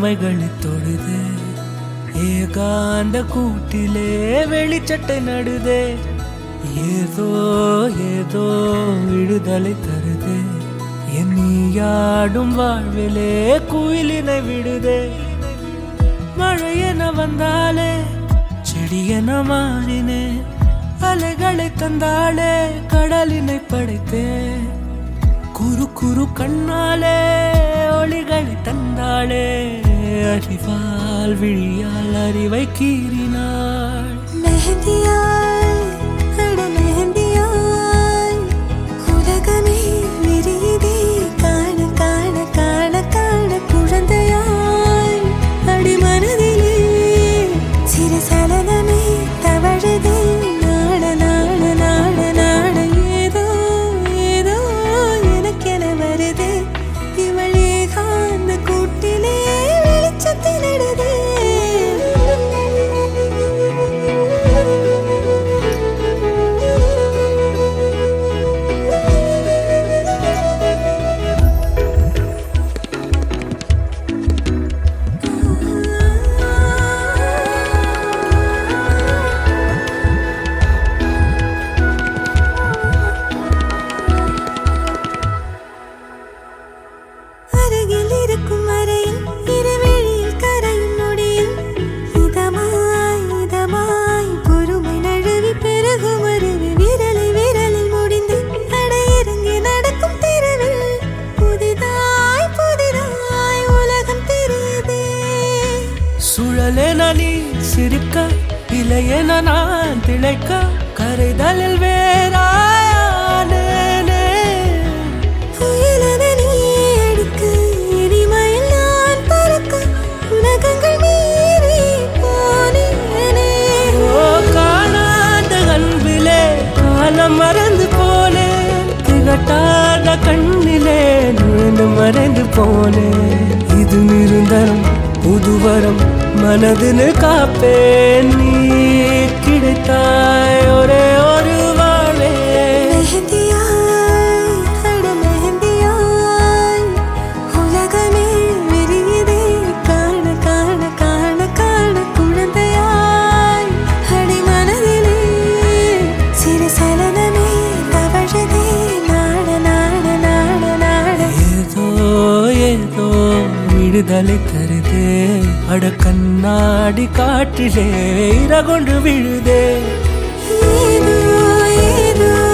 இமைகளை தொழுதே ஏகாந்த கூட்டிலே வெளிச்சட்டை நடுதே ஏதோ ஏதோ விடுதலை தருதே என் நீயாடும் வாழ்விலே குயிலினை விடுதே மழை என வந்தாலே செடி என மாறினே அலைகளை தந்தாளே கடலினை படைத்தே குறு குறு கண்ணாலே ஒளிகளை தந்தாளே அறிவால் விழியால் அறிவை கீறினாள் மெஹந்தியாய் அட மெஹந்தியாய் உலகமே விரியுதே காண காண காண காண குழந்தையாய் அடி மனதிலே சிறு சலனமே தவழுதே நாட நாட நாட நாட ஏதோ ஏதோ எனக்கென வருதே இவள் ஏகாந்த கூட்டிலே வெளிச்சத்தினிடுதே அருகில் இருக்கும் அறையில் இருவெளியில் கரையும் நொடியில் இதமாய் இதமாய் பொறுமை நழுவி பெருகும் அருவி விரலை விரலில் முடிந்து அடையிறங்கி நடக்கும் தெருவில் புதிதாய் புதிதாய் உலகம் தெரியுதே சுழலென நீ சிரிக்க இலையென நான் திளைக்க கரைதலில் வேறாயானேனே புயலென நீ அடிக்க எரிமயில் நான் பறக்க உலகங்கள் மீறி போனேனே ஓ காணாத அன்பிலே காலம் மறந்து போனேன் திகட்டாத கண்ணிலே நுழைந்து மறைந்து போனேன் இது நிரந்தரம் புதுவரம் மனதில் காப்பேன் நீ கிடைத்தாய் ஒரே ஒரு வாழே மெஹந்தியாய் அட மெஹந்தியாய் உலகமே விரியுதே காண காண காண காண குழந்தையாய் அடி மனதிலே சிறு சலனமே தவழுதே நாட நாட நாட நாட ஏதோ ஏதோ விடுதலை தருதே அட கண்ணாடி காற்றிலே இரகொண்டு விழுதே ஏதோ ஏதோ